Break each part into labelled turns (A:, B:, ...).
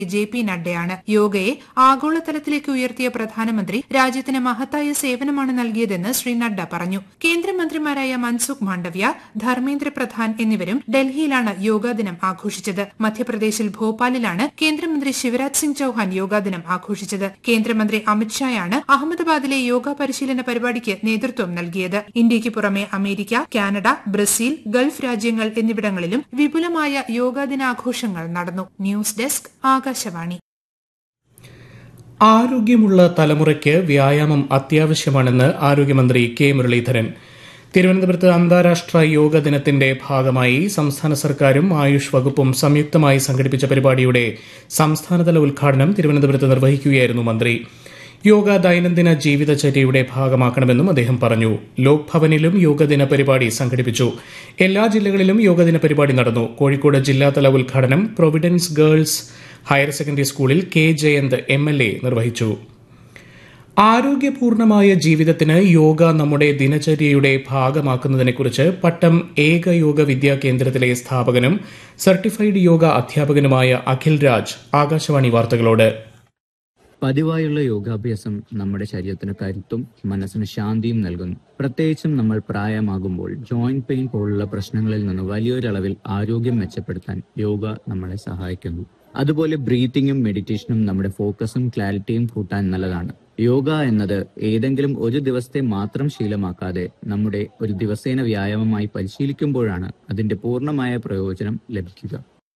A: J P നഡ്ഡയാണ് യോഗയെ ആഗോളതലത്തിലേക്ക് ഉയർത്തിയ പ്രധാനമന്ത്രി രാജ്യത്തിന് മഹത്തായ സേവനമാണ് നൽകിയതെന്ന് ശ്രീ നഡ്ഡ പറഞ്ഞു കേന്ദ്രമന്ത്രിമാരായ മൻസുഖ് മാണ്ഡവ്യ ധർമ്മേന്ദ്ര പ്രധാൻ എന്നിവരും ഡൽഹിയിലാണ് യോഗാദിനം ആഘോഷിച്ചത് മധ്യപ്രദേശിൽ ഭോപ്പാലിലാണ് കേന്ദ്രമന്ത്രി ശിവരാജ് സിംഗ് ചൌഹാൻ യോഗാദിനം ആഘോഷിച്ചത് കേന്ദ്രമന്ത്രി അമിത്ഷായാണ് അഹമ്മദാബാദിലെ യോഗ പരിശീലന പരിപാടിക്ക് നേതൃത്വം നൽകിയത് ഇന്ത്യയ്ക്ക് പുറമെ അമേരിക്ക കാനഡ ബ്രസീൽ ഗൾഫ് രാജ്യങ്ങൾ എന്നിവിടങ്ങളിലും വിപുലമായ യോഗാദിനാഘോഷങ്ങൾ നടന്നു ന്യൂസ് ഡെസ്ക് ആകാശവാണി
B: ആരോഗ്യമുള്ള തലമുറയ്ക്ക് വ്യായാമം അത്യാവശ്യമാണെന്ന് ആരോഗ്യമന്ത്രി കെ മുരളീധരൻ തിരുവനന്തപുരത്ത് അന്താരാഷ്ട്ര യോഗ ദിനത്തിന്റെ ഭാഗമായി സംസ്ഥാന സർക്കാരും ആയുഷ് വകുപ്പും സംയുക്തമായി സംഘടിപ്പിച്ച പരിപാടിയുടെ സംസ്ഥാനതല ഉദ്ഘാടനം തിരുവനന്തപുരത്ത് നിർവഹിക്കുകയായിരുന്നു മന്ത്രി യോഗ ദൈനംദിന ജീവിതചര്യയുടെ ഭാഗമാക്കണമെന്നും അദ്ദേഹം പറഞ്ഞു ലോക് ഭവനിലും യോഗദിന പരിപാടി സംഘടിപ്പിച്ചു എല്ലാ ജില്ലകളിലും യോഗദിന പരിപാടി നടന്നു കോഴിക്കോട് ജില്ലാതല ഉദ്ഘാടനം പ്രൊവിഡൻസ് ഗേൾസ് ഹയർ സെക്കൻഡറി സ്കൂളിൽ K Jayanth M L A നിർവഹിച്ചു ആരോഗ്യപൂർണമായ ജീവിതത്തിന് യോഗ നമ്മുടെ ദിനചര്യയുടെ ഭാഗമാക്കുന്നതിനെക്കുറിച്ച് പട്ടം ഏക യോഗ വിദ്യാ കേന്ദ്രത്തിലെ സ്ഥാപകനും സർട്ടിഫൈഡ് യോഗ അധ്യാപകനുമായ അഖിൽ രാജ് ആകാശവാണി വാർത്തകളോട്
C: പതിവായുള്ള യോഗാഭ്യാസം നമ്മുടെ ശരീരത്തിന് കരുത്തും മനസ്സിന് ശാന്തിയും നൽകുന്നു പ്രത്യേകിച്ചും നമ്മൾ പ്രായമാകുമ്പോൾ ജോയിന്റ് പെയിൻ പോലുള്ള പ്രശ്നങ്ങളിൽ നിന്ന് വലിയൊരളവിൽ ആരോഗ്യം മെച്ചപ്പെടുത്താൻ യോഗ നമ്മളെ സഹായിക്കുന്നു അതുപോലെ ബ്രീത്തിങ്ങും മെഡിറ്റേഷനും നമ്മുടെ ഫോക്കസും ക്ലാരിറ്റിയും കൂട്ടാൻ നല്ലതാണ് യോഗ എന്നത് ഏതെങ്കിലും ഒരു ദിവസത്തെ മാത്രം ശീലമാക്കാതെ നമ്മുടെ ഒരു ദിവസേന വ്യായാമമായി പരിശീലിക്കുമ്പോഴാണ് അതിന്റെ പൂർണ്ണമായ പ്രയോജനം ലഭിക്കുക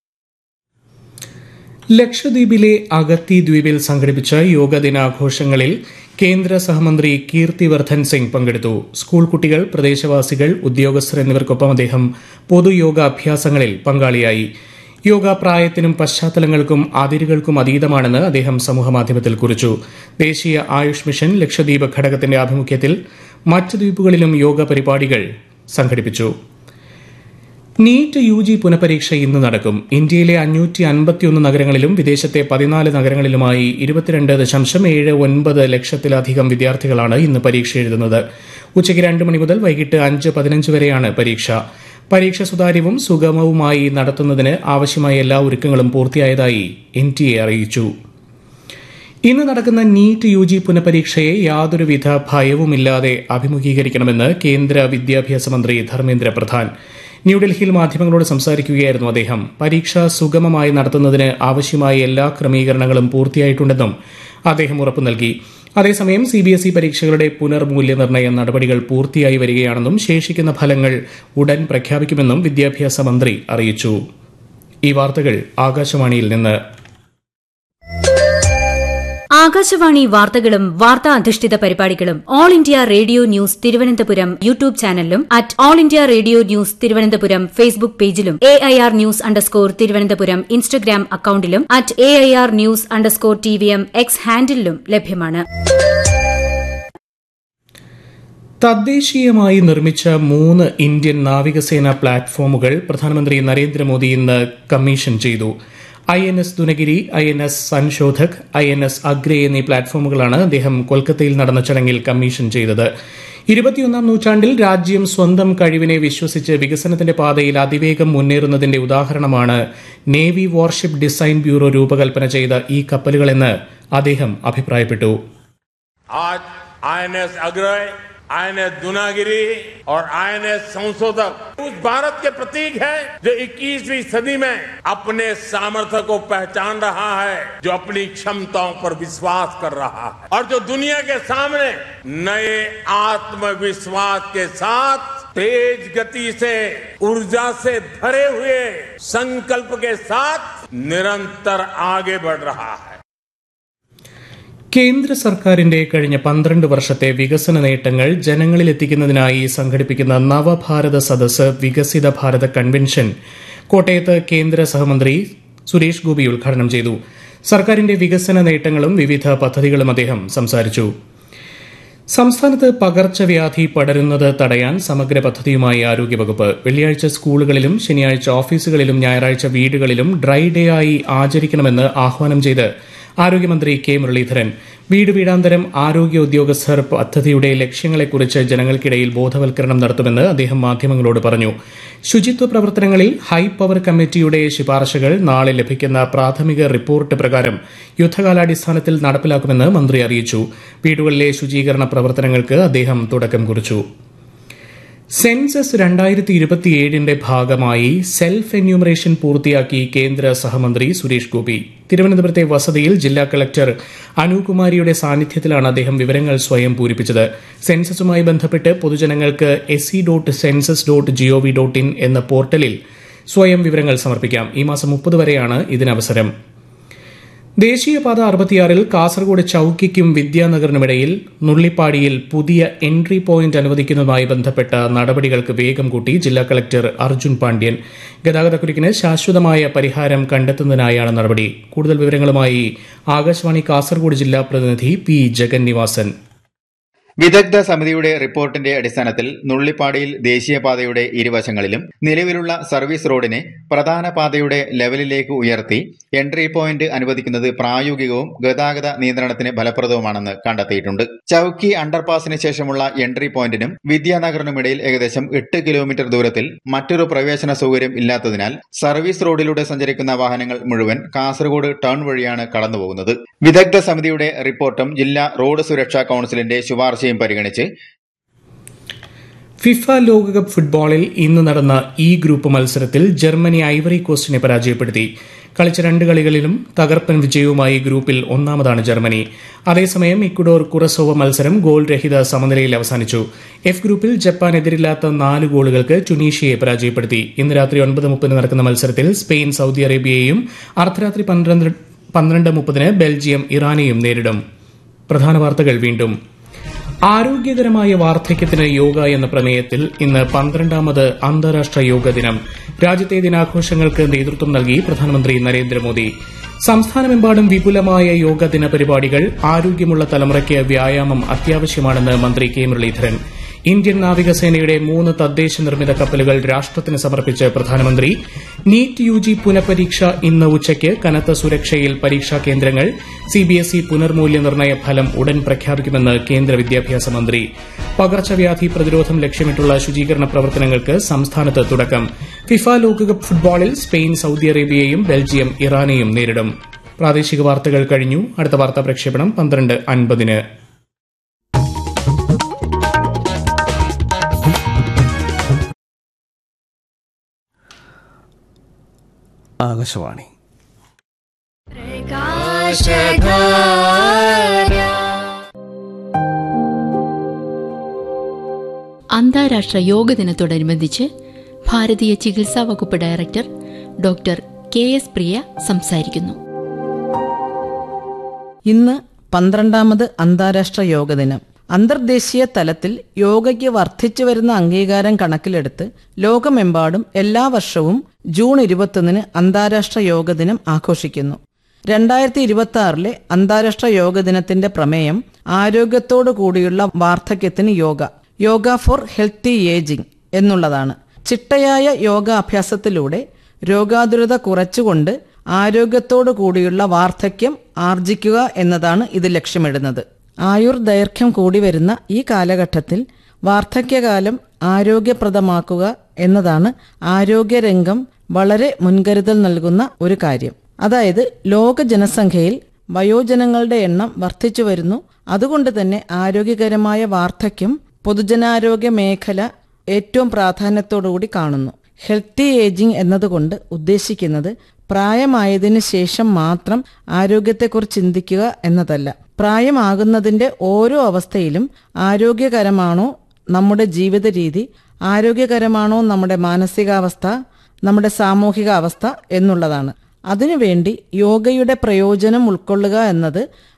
B: ലക്ഷദ്വീപിലെ അഗത്തി ദ്വീപിൽ സംഘടിപ്പിച്ച യോഗ ദിനാഘോഷങ്ങളിൽ കേന്ദ്ര സഹമന്ത്രി കീർത്തിവർദ്ധൻ സിംഗ് പങ്കെടുത്തു സ്കൂൾ കുട്ടികൾ പ്രദേശവാസികൾ ഉദ്യോഗസ്ഥർ എന്നിവർക്കൊപ്പം അദ്ദേഹം പൊതുയോഗ അഭ്യാസങ്ങളിൽ പങ്കാളിയായി യോഗ പ്രായത്തിനും പശ്ചാത്തലങ്ങൾക്കും അതിരുകൾക്കും അതീതമാണെന്ന് അദ്ദേഹം സമൂഹമാധ്യമത്തിൽ കുറിച്ചു ദേശീയ ആയുഷ് മിഷൻ ലക്ഷദ്വീപ് ഘടകത്തിന്റെ ആഭിമുഖ്യത്തിൽ മറ്റ് ദ്വീപുകളിലും യോഗ പരിപാടികൾ സംഘടിപ്പിച്ചു നീറ്റ് യു ജി പുനഃപരീക്ഷ ഇന്ന് നടക്കും ഇന്ത്യയിലെ അഞ്ഞൂറ്റി അൻപത്തിയൊന്ന് നഗരങ്ങളിലും വിദേശത്തെ പതിനാല് നഗരങ്ങളിലുമായി ഇരുപത്തിരണ്ട് ദശാംശം ഏഴ് ഒൻപത് ലക്ഷത്തിലധികം വിദ്യാർത്ഥികളാണ് ഇന്ന് പരീക്ഷ എഴുതുന്നത് ഉച്ചയ്ക്ക് രണ്ട് മണി മുതൽ വൈകിട്ട് അഞ്ച് പതിനഞ്ച് വരെയാണ് പരീക്ഷ പരീക്ഷ സുതാര്യവും സുഗമവുമായി നടത്തുന്നതിന് ആവശ്യമായ എല്ലാ ഒരുക്കങ്ങളും പൂർത്തിയായതായി എൻ ടി എ അറിയിച്ചു ഇന്ന് നടക്കുന്ന നീറ്റ് യു ജി പുനഃപരീക്ഷയെ യാതൊരുവിധ ഭയവുമില്ലാതെ അഭിമുഖീകരിക്കണമെന്ന് കേന്ദ്ര വിദ്യാഭ്യാസ മന്ത്രി ധർമ്മേന്ദ്ര പ്രധാൻ ന്യൂഡൽഹിയിൽ മാധ്യമങ്ങളോട് സംസാരിക്കുകയായിരുന്നു അദ്ദേഹം പരീക്ഷ സുഗമമായി നടത്തുന്നതിന് ആവശ്യമായ എല്ലാ ക്രമീകരണങ്ങളും പൂർത്തിയായിട്ടുണ്ടെന്നും അദ്ദേഹം ഉറപ്പു നൽകി അതേസമയം സി ബി എസ് ഇ പരീക്ഷകളുടെ പുനർമൂല്യനിർണ്ണയ നടപടികൾ പൂർത്തിയായി വരികയാണെന്നും ശേഷിക്കുന്ന ഫലങ്ങൾ ഉടൻ പ്രഖ്യാപിക്കുമെന്നും വിദ്യാഭ്യാസ മന്ത്രി അറിയിച്ചു ഈ വാർത്തകൾ ആകാശവാണിയിൽ നിന്ന്
D: ആകാശവാണി വാർത്തകളും വാർത്താ അധിഷ്ഠിത പരിപാടികളും All India Radio news Thiruvananthapuram YouTube ചാനലിലും at All India Radio news Thiruvananthapuram Facebook പേജിലും A I R news underscore Thiruvananthapuram Instagram അക്കൌണ്ടിലും at A I R news underscore T V M X ഹാൻഡിലും ലഭ്യമാണ്
B: തദ്ദേശീയമായി നിർമ്മിച്ച മൂന്ന് ഇന്ത്യൻ നാവികസേന പ്ലാറ്റ്ഫോമുകൾ പ്രധാനമന്ത്രി നരേന്ദ്രമോദി ഇന്ന് കമ്മീഷൻ ചെയ്തു I N S Dunagiri I N S Sanshodhak I N S Agray എന്നീ പ്ലാറ്റ്ഫോമുകളാണ് അദ്ദേഹം കൊൽക്കത്തയിൽ നടന്ന ചടങ്ങിൽ കമ്മീഷൻ ചെയ്തത് ഇരുപത്തിയൊന്നാം നൂറ്റാണ്ടിൽ രാജ്യം സ്വന്തം കഴിവിനെ വിശ്വസിച്ച് വികസനത്തിന്റെ പാതയിൽ അതിവേഗം മുന്നേറുന്നതിന്റെ ഉദാഹരണമാണ് നേവി വാർഷിപ്പ് ഡിസൈൻ ബ്യൂറോ രൂപകൽപ്പന ചെയ്ത ഈ കപ്പലുകളെന്ന് അദ്ദേഹം അഭിപ്രായപ്പെട്ടു
E: आज आईएनएस अग्रय आईएनएस दुनागिरी और आईएनएस संशोधक उस भारत के प्रतीक है जो 21वीं सदी में अपने सामर्थ्य को पहचान रहा है जो अपनी क्षमताओं पर विश्वास कर रहा है और जो दुनिया के सामने नए आत्मविश्वास के साथ तेज गति से ऊर्जा से भरे हुए संकल्प के साथ निरंतर आगे बढ़ रहा है
B: കേന്ദ്ര സർക്കാരിന്റെ കഴിഞ്ഞ പന്ത്രണ്ട് വർഷത്തെ വികസന നേട്ടങ്ങൾ ജനങ്ങളിലെത്തിക്കുന്നതിനായി സംഘടിപ്പിക്കുന്ന നവഭാരത സദസ് വികസിത ഭാരത കൺവെൻഷൻ കോട്ടയത്ത് കേന്ദ്ര സഹമന്ത്രി സുരേഷ് ഗോപി ഉദ്ഘാടനം ചെയ്തു സർക്കാരിന്റെ വികസന നേട്ടങ്ങളും വിവിധ പദ്ധതികളും അദ്ദേഹം സംസാരിച്ചു സംസ്ഥാനത്ത് പകർച്ചവ്യാധി പടരുന്നത് തടയാൻ സമഗ്ര പദ്ധതിയുമായി ആരോഗ്യവകുപ്പ് വെള്ളിയാഴ്ച സ്കൂളുകളിലും ശനിയാഴ്ച ഓഫീസുകളിലും ഞായറാഴ്ച വീടുകളിലും ഡ്രൈ ഡേ ആയി ആചരിക്കണമെന്ന് ആഹ്വാനം ചെയ്ത് ആരോഗ്യമന്ത്രി കെ മുരളീധരൻ വീട് വീടാന്തരം ആരോഗ്യ ഉദ്യോഗസ്ഥർ പദ്ധതിയുടെ ലക്ഷ്യങ്ങളെക്കുറിച്ച് ജനങ്ങൾക്കിടയിൽ ബോധവൽക്കരണം നടത്തുമെന്ന് അദ്ദേഹം മാധ്യമങ്ങളോട് പറഞ്ഞു ശുചിത്വ പ്രവർത്തനങ്ങളിൽ ഹൈ പവർ കമ്മിറ്റിയുടെ ശുപാർശകൾ നാളെ ലഭിക്കുന്ന പ്രാഥമിക റിപ്പോർട്ട് പ്രകാരം യുദ്ധകാലാടിസ്ഥാനത്തിൽ നടപ്പിലാക്കുമെന്ന് മന്ത്രി അറിയിച്ചു വീടുകളിലെ ശുചീകരണ പ്രവർത്തനങ്ങൾക്ക് അദ്ദേഹം തുടക്കം കുറിച്ചു സെൻസസ് രണ്ടായിരത്തി ഇരുപത്തിയേഴിന്റെ ഭാഗമായി സെൽഫ് എന്യൂമറേഷൻ പൂർത്തിയാക്കി കേന്ദ്ര സഹമന്ത്രി സുരേഷ് ഗോപി തിരുവനന്തപുരത്തെ വസതിയിൽ ജില്ലാ കളക്ടർ അനുകുമാരിയുടെ സാന്നിധ്യത്തിലാണ് അദ്ദേഹം വിവരങ്ങൾ സ്വയം പൂരിപ്പിച്ചത് സെൻസസുമായി ബന്ധപ്പെട്ട് പൊതുജനങ്ങൾക്ക് S C dot census dot G O V dot in എന്ന പോർട്ടലിൽ സ്വയം വിവരങ്ങൾ സമർപ്പിക്കാം ഈ മാസം മുപ്പത് വരെയാണ് ഇതിനവസരം ദേശീയപാത അറുപത്തിയാറിൽ കാസർഗോഡ് ചൌക്കിക്കും വിദ്യാനഗറിനുമിടയിൽ നുള്ളിപ്പാടിയിൽ പുതിയ എൻട്രി പോയിന്റ് അനുവദിക്കുന്നതുമായി ബന്ധപ്പെട്ട നടപടികൾക്ക് വേഗം കൂട്ടി ജില്ലാ കളക്ടർ അർജുൻ പാണ്ഡ്യൻ ഗതാഗതക്കുരുക്കിന് ശാശ്വതമായ പരിഹാരം കണ്ടെത്തുന്നതിനായാണ് നടപടി കൂടുതൽ വിവരങ്ങളുമായി ആകാശവാണി കാസർഗോഡ് ജില്ലാ പ്രതിനിധി പി ജഗന്നിവാസൻ
F: വിദഗ്ധ സമിതിയുടെ റിപ്പോർട്ടിന്റെ അടിസ്ഥാനത്തിൽ നുള്ളിപ്പാടിയിൽ ദേശീയപാതയുടെ ഇരുവശങ്ങളിലും നിലവിലുള്ള സർവീസ് റോഡിനെ പ്രധാന പാതയുടെ ലെവലിലേക്ക് ഉയർത്തി എൻട്രി പോയിന്റ് അനുവദിക്കുന്നത് പ്രായോഗികവും ഗതാഗത നിയന്ത്രണത്തിന് ഫലപ്രദവുമാണെന്ന് കണ്ടെത്തിയിട്ടുണ്ട് ചൌക്കി അണ്ടർപാസിന് ശേഷമുള്ള എൻട്രി പോയിന്റിനും വിദ്യാനഗറിനുമിടയിൽ ഏകദേശം എട്ട് കിലോമീറ്റർ ദൂരത്തിൽ മറ്റൊരു പ്രവേശന സൗകര്യം ഇല്ലാത്തതിനാൽ സർവീസ് റോഡിലൂടെ സഞ്ചരിക്കുന്ന വാഹനങ്ങൾ മുഴുവൻ കാസർഗോഡ് ടൗൺ വഴിയാണ് കടന്നുപോകുന്നത് വിദഗ്ധ സമിതിയുടെ റിപ്പോർട്ടും ജില്ലാ റോഡ് സുരക്ഷാ കൌൺസിലിന്റെ ശുപാർശയും പരിഗണിച്ച്
B: ഫിഫ ലോകകപ്പ് ഫുട്ബോളിൽ ഇന്ന് നടന്ന ഇ ഗ്രൂപ്പ് മത്സരത്തിൽ ജർമ്മനി ഐവറി കോസ്റ്റിനെ പരാജയപ്പെടുത്തി കളിച്ച രണ്ട് കളികളിലും തകർപ്പൻ വിജയവുമായി ഗ്രൂപ്പിൽ ഒന്നാമതാണ് ജർമ്മനി അതേസമയം ഇക്വഡോർ കുറസോവ മത്സരം ഗോൾ രഹിത സമനിലയിൽ അവസാനിച്ചു എഫ് ഗ്രൂപ്പിൽ ജപ്പാൻ എതിരില്ലാത്ത നാല് ഗോളുകൾക്ക് ടുണീഷ്യയെ പരാജയപ്പെടുത്തി ഇന്ന് രാത്രി ഒൻപത് മുപ്പതിന് നടക്കുന്ന മത്സരത്തിൽ സ്പെയിൻ സൌദി അറേബ്യയെയും അർദ്ധരാത്രി പന്ത്രണ്ട് പന്ത്രണ്ട് മുപ്പതിന് ബെൽജിയം ഇറാനെയും നേരിടും പ്രധാന വാർത്തകൾ വീണ്ടും ആരോഗ്യകരമായ വാർദ്ധക്യത്തിന് യോഗ എന്ന പ്രമേയത്തിൽ ഇന്ന് പന്ത്രണ്ടാമത് അന്താരാഷ്ട്ര യോഗ ദിനം രാജ്യത്തെ ദിനാഘോഷങ്ങൾക്ക് നേതൃത്വം നൽകി പ്രധാനമന്ത്രി നരേന്ദ്രമോദി സംസ്ഥാനമെമ്പാടും വിപുലമായ യോഗ ദിന പരിപാടികൾ ആരോഗ്യമുള്ള തലമുറയ്ക്ക് വ്യായാമം അത്യാവശ്യമാണെന്ന് മന്ത്രി കെ മുരളീധരൻ ഇന്ത്യൻ നാവികസേനയുടെ മൂന്ന് തദ്ദേശ നിർമ്മിത കപ്പലുകൾ രാഷ്ട്രത്തിന് സമർപ്പിച്ച് പ്രധാനമന്ത്രി നീറ്റ് യു ജി പുനഃപരീക്ഷ ഇന്ന് ഉച്ചയ്ക്ക് കനത്ത സുരക്ഷയിൽ പരീക്ഷാ കേന്ദ്രങ്ങൾ സിബിഎസ്ഇ പുനർമൂല്യനിർണ്ണയ ഫലം ഉടൻ പ്രഖ്യാപിക്കുമെന്ന് കേന്ദ്ര വിദ്യാഭ്യാസ മന്ത്രി പകർച്ചവ്യാധി പ്രതിരോധം ലക്ഷ്യമിട്ടുള്ള ശുചീകരണ പ്രവർത്തനങ്ങൾക്ക് സംസ്ഥാനത്ത് തുടക്കം ഫിഫ ലോകകപ്പ് ഫുട്ബോളിൽ സ്പെയിൻ സൌദി അറേബ്യയെയും ബെൽജിയം ഇറാനെയും നേരിടും പ്രാദേശിക വാർത്തകൾ കഴിഞ്ഞു അടുത്ത വാർത്താ പ്രക്ഷേപണം പന്ത്രണ്ട് അൻപതിന്
G: ആകാശവാണി
H: അന്താരാഷ്ട്ര യോഗ ദിനത്തോടനുബന്ധിച്ച് ഭാരതീയ ചികിത്സാ വകുപ്പ് director doctor K S Priya സംസാരിക്കുന്നു
I: ഇന്ന് പന്ത്രണ്ടാമത് അന്താരാഷ്ട്ര യോഗ ദിനം അന്തർദേശീയ തലത്തിൽ യോഗയ്ക്ക് വർദ്ധിച്ചു വരുന്ന അംഗീകാരം കണക്കിലെടുത്ത് ലോകമെമ്പാടും എല്ലാ വർഷവും ജൂൺ ഇരുപത്തൊന്നിന് അന്താരാഷ്ട്ര യോഗ ദിനം ആഘോഷിക്കുന്നു രണ്ടായിരത്തി ഇരുപത്തി ആറിലെ അന്താരാഷ്ട്ര യോഗ ദിനത്തിന്റെ പ്രമേയം ആരോഗ്യത്തോടു കൂടിയുള്ള വാർദ്ധക്യത്തിന് yoga yoga for healthy ageing എന്നുള്ളതാണ് ചിട്ടയായ യോഗാഭ്യാസത്തിലൂടെ രോഗാതുരത കുറച്ചുകൊണ്ട് ആരോഗ്യത്തോടു കൂടിയുള്ള വാർദ്ധക്യം ആർജിക്കുക എന്നതാണ് ഇത് ലക്ഷ്യമിടുന്നത് ആയുർ ദൈർഘ്യം കൂടി വരുന്ന ഈ കാലഘട്ടത്തിൽ വാർദ്ധക്യകാലം ആരോഗ്യപ്രദമാക്കുക എന്നതാണ് ആരോഗ്യരംഗം വളരെ മുൻകരുതൽ നൽകുന്ന ഒരു കാര്യം അതായത് ലോക ജനസംഖ്യയിൽ വയോജനങ്ങളുടെ എണ്ണം വർദ്ധിച്ചു വരുന്നു അതുകൊണ്ട് തന്നെ ആരോഗ്യകരമായ വാർദ്ധക്യം പൊതുജനാരോഗ്യ മേഖല ഏറ്റവും പ്രാധാന്യത്തോടുകൂടി കാണുന്നു ഹെൽത്തി ഏജിംഗ് എന്നതുകൊണ്ട് ഉദ്ദേശിക്കുന്നത് പ്രായമായതിനു ശേഷം മാത്രം ആരോഗ്യത്തെക്കുറിച്ച് ചിന്തിക്കുക എന്നതല്ല പ്രായമാകുന്നതിന്റെ ഓരോ അവസ്ഥയിലും ആരോഗ്യകരമാണോ നമ്മുടെ ജീവിത രീതി ആരോഗ്യകരമാണോ നമ്മുടെ മാനസികാവസ്ഥ നമ്മുടെ സാമൂഹിക അവസ്ഥ എന്നുള്ളതാണ് അതിനുവേണ്ടി യോഗയുടെ പ്രയോജനം ഉൾക്കൊള്ളുക എന്നത്